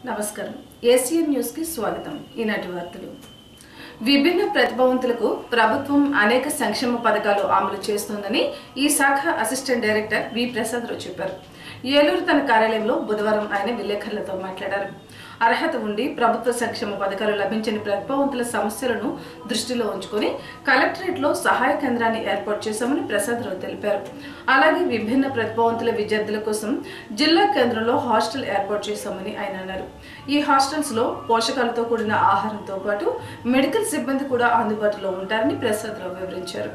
నమస్కారం Asian news కి స్వాగతం ఈనాటి వార్తలు విభిన్న ప్రతిభావంతులకు ప్రభుత్వం అనేక సంక్షేమ పథకాలు అమలు చేస్తోందని ఈ శాఖ assistant director V Prasad Rao చెప్పారు ఏలూరు తన కార్యాలయంలో బుధవారం ఆయన విలేకరులతో మాట్లాడారు అర్హత ఉండి ప్రభుత్వ సంక్షేమ పథకాలు లభించని ప్రతిభావంతుల సమస్యలను దృష్టిలో ఉంచుకొని కలెక్టరేట్లో సహాయ కేంద్రాన్ని ఏర్పాటు చేశామని ప్రసాదరావు తెలిపారు అలాగే విభిన్న ప్రతిభావంతుల విద్యార్థుల కోసం జిల్లా కేంద్రంలో హాస్టల్ ఏర్పాటు చేశామని ఆయన అన్నారు ఈ హాస్టల్స్ లో పోషకాలతో కూడిన ఆహారంతో పాటు మెడికల్ సిబ్బంది కూడా అందుబాటులో ఉంటారని ప్రసాదరావు వివరించారు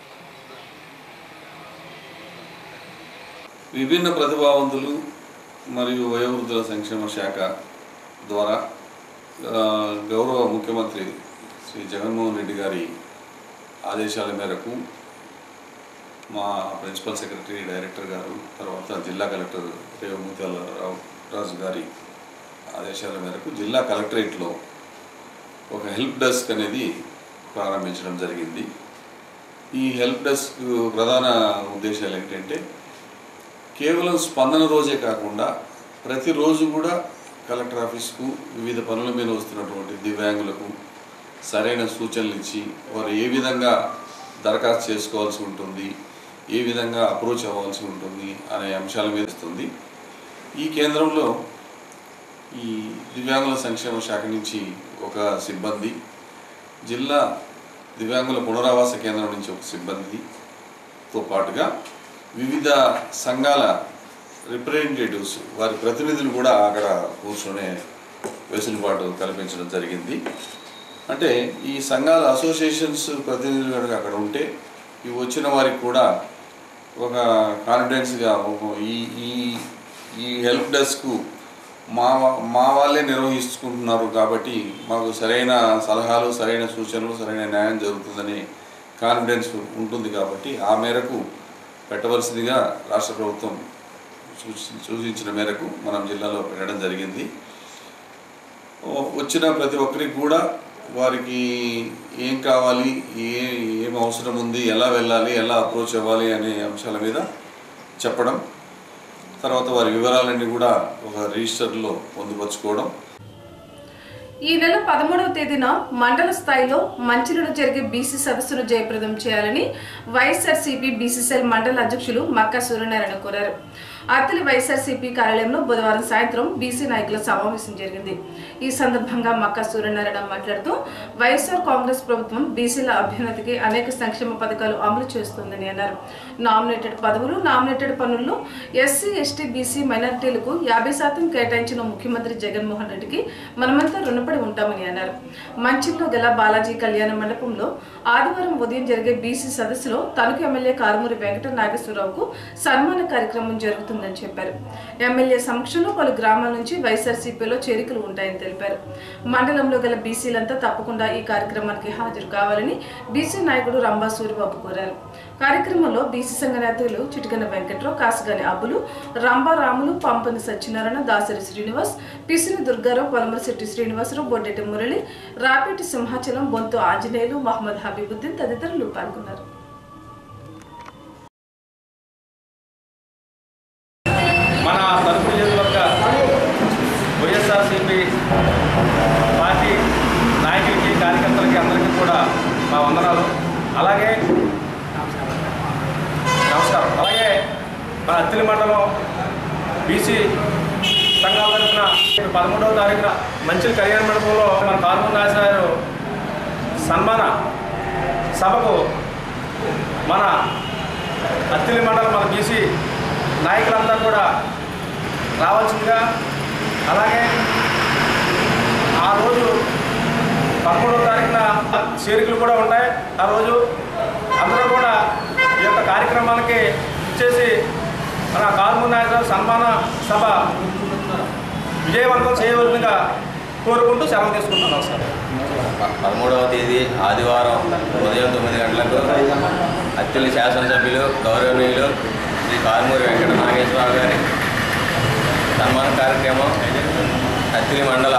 విభిన్న ప్రతిభావంతులు మరియు వయోవృద్ధుల సంక్షేమ శాఖ ద్వారా ఆ, గౌరవ ముఖ్యమంత్రి శ్రీ జగన్మోహన్ రెడ్డి గారి ఆదేశాల మేరకు మా ప్రిన్సిపల్ సెక్రటరీ డైరెక్టర్ గారు తర్వాత జిల్లా కలెక్టర్ రేవముత్యాలరావు రాజు గారి ఆదేశాల మేరకు జిల్లా కలెక్టరేట్లో ఒక హెల్ప్ డెస్క్ అనేది ప్రారంభించడం జరిగింది ఈ హెల్ప్ డెస్క్ ప్రధాన ఉద్దేశాలు ఏంటంటే కేవలం స్పందన రోజే కాకుండా ప్రతిరోజు కూడా కలెక్టర్ ఆఫీస్కు వివిధ పనుల మీద వస్తున్నటువంటి దివ్యాంగులకు సరైన సూచనలు ఇచ్చి వారు ఏ విధంగా దరఖాస్తు చేసుకోవాల్సి ఉంటుంది ఏ విధంగా అప్రోచ్ అవ్వాల్సి ఉంటుంది అనే అంశాల మీద ఇస్తుంది ఈ కేంద్రంలో ఈ దివ్యాంగుల సంక్షేమ శాఖ నుంచి ఒక సిబ్బంది జిల్లా దివ్యాంగుల పునరావాస కేంద్రం నుంచి ఒక సిబ్బందితో పాటుగా వివిధ సంఘాల రిప్రజెంటేటివ్స్ వారి ప్రతినిధులు కూడా అక్కడ కూర్చొనే వెసులుబాటు కల్పించడం జరిగింది అంటే ఈ సంఘాల అసోసియేషన్స్ ప్రతినిధులు కనుక అక్కడ ఉంటే ఈ వచ్చిన వారికి కూడా ఒక కాన్ఫిడెన్స్గా ఓహో, ఈ ఈ ఈ హెల్ప్ డెస్క్ మా మా వాళ్ళే నిర్వహించుకుంటున్నారు కాబట్టి మాకు సరైన సలహాలు సరైన సూచనలు సరైన న్యాయం జరుగుతుందని కాన్ఫిడెన్స్ ఉంటుంది కాబట్టి ఆ మేరకు పెట్టవలసిందిగా రాష్ట్ర ప్రభుత్వం సూచి సూచించిన మేరకు మనం జిల్లాలో పెట్టడం జరిగింది ఓ- వచ్చిన ప్రతి ఒక్కరికి కూడా వారికి ఏం కావాలి ఏ ఏం అవసరం ఉంది ఎలా వెళ్ళాలి ఎలా అప్రోచ్ అవ్వాలి అనే అంశాల మీద చెప్పడం తర్వాత వారి వివరాలన్నీ కూడా ఒక రిజిస్టర్లో పొందుపరుచుకోవడం ఈ నెల పదమూడవ తేదీన మండల స్థాయిలో మంచినీడు జరిగే బీసీ సదస్సును జయప్రదం చేయాలని వైఎస్ఆర్సీపీ బీసీసీఎల్ మండల అధ్యక్షులు మక్కా సూర్యనారాయణ కోరారు అత్తిలి వైఎస్ఆర్సీపీ కార్యాలయంలో బుధవారం సాయంత్రం బీసీ నాయకుల సమావేశం జరిగింది ఈ సందర్భంగా మక్కా సూర్యనారాయణ మాట్లాడుతూ వైఎస్ఆర్ కాంగ్రెస్ ప్రభుత్వం బీసీల అభ్యున్నతికి అనేక సంక్షేమ పథకాలు అమలు చేస్తోందని అన్నారు నామినేటెడ్ పదవులు నామినేటెడ్ పనుల్లో ఎస్సీ ఎస్టీ బీసీ మైనారిటీలకు యాభై శాతం కేటాయించిన ముఖ్యమంత్రి జగన్మోహన్ రెడ్డికి మనమంతా రుణపడి ఉంటామని అన్నారు మంచిలో గల బాలాజీ కళ్యాణ మండపంలో ఆదివారం ఉదయం జరిగే బీసీ సదస్సులో తణుకు ఎమ్మెల్యే కారుమూరి వెంకట నాగేశ్వరరావుకు సన్మాన కార్యక్రమం జరుగుతుందని చెప్పారు ఎమ్మెల్యే సమక్షంలో పలు గ్రామాల నుంచి వైఎస్ఆర్సీపీలో చేరికలు ఉంటాయని తెలిపారు మండలంలో గల బీసీలంతా తప్పకుండా ఈ కార్యక్రమానికి హాజరు కావాలని బీసీ నాయకుడు రంభా సూరిబాబు కోరారు కార్యక్రమంలో బీసీ సంఘ నేతలు చిటికన వెంకట్రావు కాసుగాని అబ్బులు రంభా రాములు పంపని సత్యనారాయణ దాసరి శ్రీనివాస్ పిసిని దుర్గారావు పొలమరశెట్టి శ్రీనివాసరావు బొడ్డెట్టి మురళి రాపేటి సింహాచలం బొంతు ఆంజనేయులు మహమ్మద్ హబీబుద్దీన్ తదితరులు పాల్గొన్నారు మన తణుకు నియోజకవర్గ వైఎస్ఆర్సీపీ పార్టీ నాయకులకి కార్యకర్తలకి అందరికీ కూడా మా వందనాలు అలాగే నమస్కారం అలాగే మన అత్తిలి మండలం బీసీ సంఘాల తరఫున పదమూడవ తారీఖున మంచి కళ్యాణ మండపంలో మన కార్మూర్ నాగేశ్వర సన్మాన సభకు మన అత్తిలి మండలం మన బీసీ నాయకులంతా కూడా రావాల్సిందిగా అలాగే ఆ రోజు పదమూడవ తారీఖున చేరికలు కూడా ఉంటాయి ఆ రోజు అందరూ కూడా ఈ యొక్క కార్యక్రమానికి ఇచ్చేసి మన కార్మూర్ నాయకుల సన్మాన సభ విజయవంతం చేయవలసిందిగా కోరుకుంటూ సెలవు తీసుకుంటున్నాం సార్ ప- పదమూడవ తేదీ ఆదివారం ఉదయం తొమ్మిది గంటలకు అత్తిలి శాసనసభ్యులు గౌరవనీయులు శ్రీ కారుమూరి వెంకట నాగేశ్వరరావు గారి సన్మాన కార్యక్రమం అత్తిలి మండల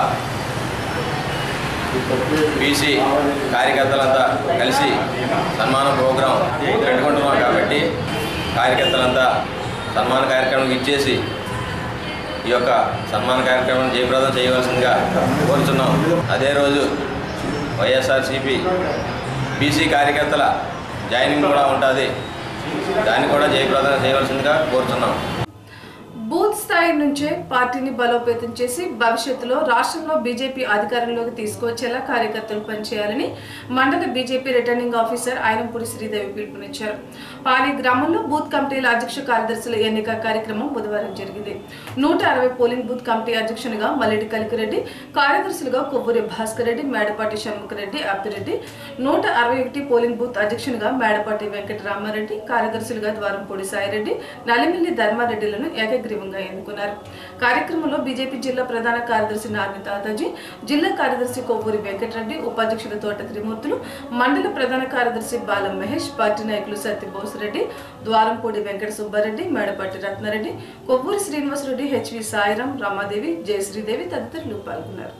బీసీ కార్యకర్తలంతా కలిసి సన్మాన ప్రోగ్రాం పెట్టుకుంటున్నాం కాబట్టి కార్యకర్తలంతా సన్మాన కార్యక్రమం ఇచ్చేసి ఈ యొక్క సన్మాన కార్యక్రమం జయప్రదం చేయవలసిందిగా కోరుతున్నాం అదే రోజు వైఎస్ఆర్సిపి బీసీ కార్యకర్తల జాయినింగ్ కూడా ఉంటుంది దాన్ని కూడా జయప్రదం చేయవలసిందిగా కోరుతున్నాం బూత్ స్థాయి నుంచే పార్టీని బలోపేతం చేసి భవిష్యత్తులో రాష్ట్రంలో బీజేపీ అధికారంలోకి తీసుకువచ్చేలా కార్యకర్తలు పనిచేయాలని మండల BJP returning officer Ayanampudi Sridevi పిలుపునిచ్చారు పాలి గ్రామంలో బూత్ కమిటీల అధ్యక్ష కార్యదర్శుల ఎన్నిక కార్యక్రమం బుధవారం జరిగింది నూట అరవై పోలింగ్ బూత్ కమిటీ అధ్యక్షునిగా మల్లెడి కలికిరెడ్డి కార్యదర్శులుగా కొవ్వూరి భాస్కర్ రెడ్డి మేడపాటి షణ్ముఖరెడ్డి అప్పిరెడ్డి నూట అరవై ఒకటి పోలింగ్ బూత్ అధ్యక్షునిగా మేడపాటి వెంకటరామారెడ్డి కార్యదర్శులుగా ద్వారంపూడి సాయిరెడ్డి నలిమిల్లి ధర్మారెడ్డిలను ఏకగ్రీవంగా ఎన్నుకున్నారు కార్యక్రమంలో బీజేపీ జిల్లా ప్రధాన కార్యదర్శి నార్మి తాతాజీ జిల్లా కార్యదర్శి కొవ్వూరి వెంకటరెడ్డి ఉపాధ్యక్షులు తోట త్రిమూర్తులు మండల ప్రధాన కార్యదర్శి బాలం మహేష్ పార్టీ నాయకులు సత్యబోసిరెడ్డి ద్వారంపూడి వెంకట సుబ్బారెడ్డి మేడపాటి రత్నారెడ్డి కొవ్వూరి శ్రీనివాసరెడ్డి హెచ్వి సాయిరాం రమాదేవి జయశ్రీదేవి తదితరులు పాల్గొన్నారు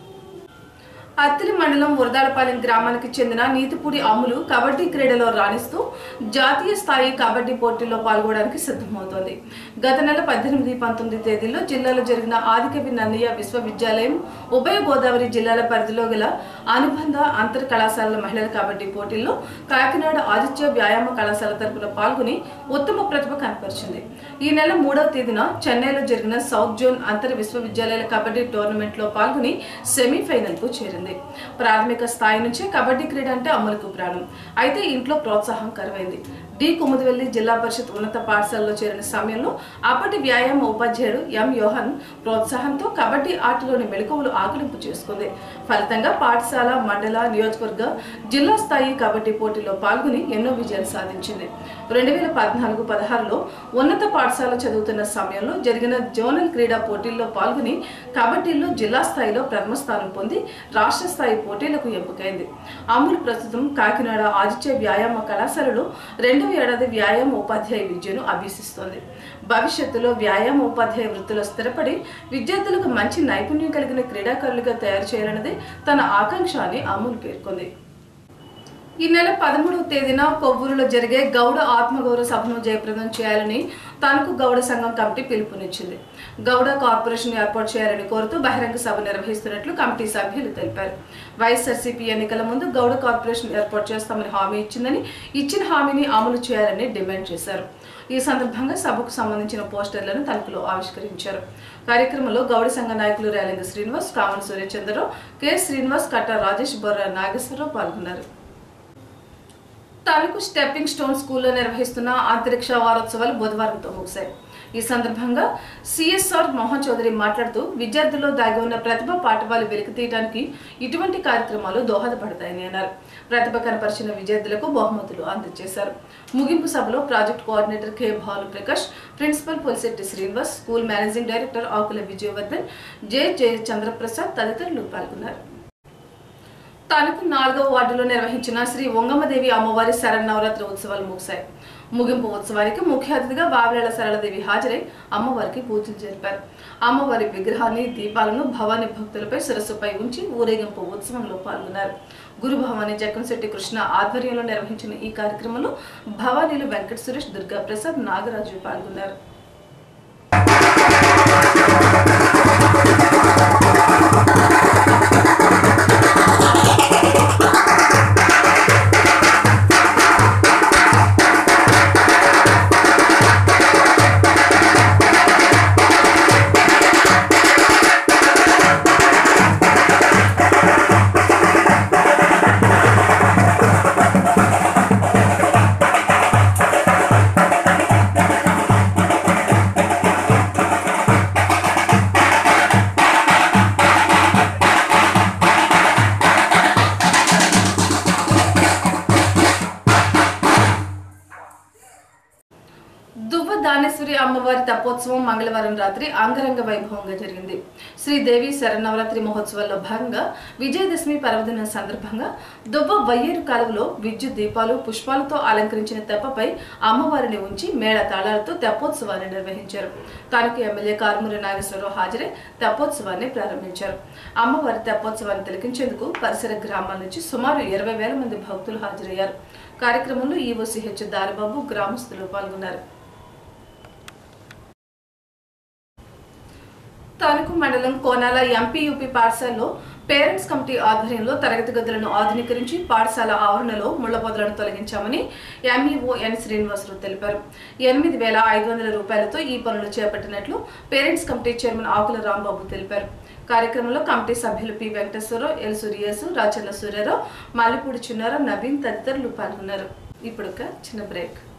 అత్తిలి మండలం వరదాడపాలెం గ్రామానికి చెందిన నీతిపూడి అమ్ములు కబడ్డీ క్రీడలో రాణిస్తూ జాతీయ స్థాయి కబడ్డీ పోటీల్లో పాల్గొనడానికి సిద్ధమవుతోంది గత నెల పద్దెనిమిది పంతొమ్మిది తేదీల్లో జిల్లాలో జరిగిన ఆదికవి నన్నయ్య విశ్వవిద్యాలయం ఉభయ గోదావరి జిల్లాల పరిధిలో గల అనుబంధ అంతర్ కళాశాలల మహిళల కబడ్డీ పోటీల్లో కాకినాడ ఆదిత్య వ్యాయామ కళాశాల తరపున పాల్గొని ఉత్తమ ప్రతిభ కనపరిచింది ఈ నెల మూడవ తేదీన చెన్నైలో జరిగిన సౌత్ జోన్ అంతర్ విశ్వవిద్యాలయాల కబడ్డీ టోర్నమెంట్ లో పాల్గొని సెమీఫైనల్ కు చేరింది ప్రాథమిక స్థాయి నుంచే కబడ్డీ క్రీడ అంటే అమలుకు ప్రాణం అయితే ఇంట్లో ప్రోత్సాహం కరువైంది డి కుముదివెల్లి జిల్లా పరిషత్ ఉన్నత పాఠశాలలో చేరిన సమయంలో అప్పటి వ్యాయామ ఉపాధ్యాయుడు ఎం యోహన్ ప్రోత్సాహంతో కబడ్డీ ఆటలోని మెలకువలు ఆకలింపు చేసుకుంది ఫలితంగా పాఠశాల మండల నియోజకవర్గ జిల్లా స్థాయి కబడ్డీ పోటీలో పాల్గొని ఎన్నో విజయాలు సాధించింది రెండు వేల పద్నాలుగు పదహారులో ఉన్నత పాఠశాల చదువుతున్న సమయంలో జరిగిన జోనల్ క్రీడా పోటీల్లో పాల్గొని కబడ్డీలో జిల్లా స్థాయిలో ప్రథమ స్థానం పొంది రాష్ట్ర స్థాయి పోటీలకు ఎంపికైంది అమూల్ ప్రస్తుతం కాకినాడ ఆదిత్య వ్యాయామ కళాశాలలో రెండవ ఏడాది వ్యాయామ ఉపాధ్యాయ విద్యను అభ్యసిస్తోంది భవిష్యత్తులో వ్యాయామ ఉపాధ్యాయ వృత్తిలో స్థిరపడి విద్యార్థులకు మంచి నైపుణ్యం కలిగిన క్రీడాకారులుగా తయారు చేయాలన్నదే తన ఆకాంక్ష అని అమూల్ పేర్కొంది ఈ నెల పదమూడవ తేదీన కొవ్వూరులో జరిగే గౌడ ఆత్మగౌరవ సభను జయప్రదం చేయాలని తనకు గౌడ సంఘం కమిటీ పిలుపునిచ్చింది గౌడ కార్పొరేషన్ ఏర్పాటు చేయాలని కోరుతూ బహిరంగ సభ నిర్వహిస్తున్నట్లు కమిటీ సభ్యులు తెలిపారు వైఎస్ఆర్సీపీ ఎన్నికల ముందు గౌడ కార్పొరేషన్ ఏర్పాటు చేస్తామని హామీ ఇచ్చిందని ఇచ్చిన హామీని అమలు చేయాలని డిమాండ్ చేశారు ఈ సందర్భంగా సభకు సంబంధించిన పోస్టర్లను తణుకులో ఆవిష్కరించారు కార్యక్రమంలో గౌడ సంఘ నాయకులు రేలంగి శ్రీనివాస్ కామన్ సూర్యచంద్రరావు కె శ్రీనివాస్ కట్టా రాజేష్ బొర్ర నాగేశ్వరరావు పాల్గొన్నారు తణుకు స్టెప్పింగ్ స్టోన్ స్కూల్లో నిర్వహిస్తున్న అంతరిక్ష వారోత్సవాలు బుధవారంతో ముగిశాయి ఈ సందర్భంగా సిఎస్ఆర్ మోహన్ చౌదరి మాట్లాడుతూ విద్యార్థుల్లో దాగి ఉన్న ప్రతిభ పాఠవాలు వెలికితీయడానికి ఇటువంటి కార్యక్రమాలు దోహదపడతాయని అన్నారు ప్రతిభ కనపరిచిన విద్యార్థులకు బహుమతులు అందజేశారు ముగింపు సభలో project coordinator K Bhanu Prakash principal Polisetti Srinivas school managing director Akula Vijayavardhan J Jaya Chandraprasad తదితరులు పాల్గొన్నారు తణుకు నాలుగవ వార్డులో నిర్వహించిన శ్రీ వంగమ్మదేవి అమ్మవారి శరన్నవరాత్రి ఉత్సవాలు ముగిశాయి ముగింపు ఉత్సవానికి ముఖ్య అతిథిగా వావిలాల సరళదేవి హాజరై అమ్మవారికి పూజలు జరిపారు అమ్మవారి విగ్రహాన్ని దీపాలను భవానీ భక్తులపై శిరస్సుపై ఉంచి ఊరేగింపు ఉత్సవంలో పాల్గొన్నారు గురు భవానీ జగ్గంశెట్టి కృష్ణ ఆధ్వర్యంలో నిర్వహించిన ఈ కార్యక్రమంలో భవానీలు వెంకట సురేష్ దుర్గా ప్రసాద్ నాగరాజు పాల్గొన్నారు దువ్వ దానేశ్వరి అమ్మవారి తపోత్సవం మంగళవారం రాత్రి అంగరంగ వైభవంగా జరిగింది శ్రీదేవి శరన్నవరాత్రి మహోత్సవాల్లో భాగంగా విజయదశమి పర్వదినం సందర్భంగా దువ్వ వయ్యేరు కాలువలో విద్యుత్ దీపాలు పుష్పాలతో అలంకరించిన తెప్పపై అమ్మవారిని ఉంచి మేళ తాళాలతో తెప్పోత్సవాన్ని నిర్వహించారు తాలూకు ఎమ్మెల్యే కారుమూరి నాగేశ్వరరావు హాజరై తెప్పోత్సవాన్ని ప్రారంభించారు అమ్మవారి తెప్పోత్సవాన్ని తిలకించేందుకు పరిసర గ్రామాల నుంచి సుమారు ఇరవై వేల మంది భక్తులు హాజరయ్యారు కార్యక్రమంలో ఈవోసీహెచ్ దారిబాబు గ్రామస్తులు పాల్గొన్నారు మండలం కోనాల ఎంపీయూపీ పాఠశాలలో పేరెంట్స్ కమిటీ ఆధ్వర్యంలో తరగతి గదులను ఆధునీకరించి పాఠశాల ఆవరణలో ముళ్ల పొదలను తొలగించామని ఎంఈఓ ఎన్ శ్రీనివాసరావు తెలిపారు ఎనిమిది వేల ఐదు వందల రూపాయలతో ఈ పనులు చేపట్టినట్లు parents committee chairman Akula Rambabu తెలిపారు కార్యక్రమంలో కమిటీ సభ్యులు పి వెంకటేశ్వరరావు ఎల్ సూర్యాసు రాచర్ల సూర్యారావు మల్లిపూడి చిన్నారావు నవీన్ తదితరులు పాల్గొన్నారు ఇప్పుడు ఒక చిన్న బ్రేక్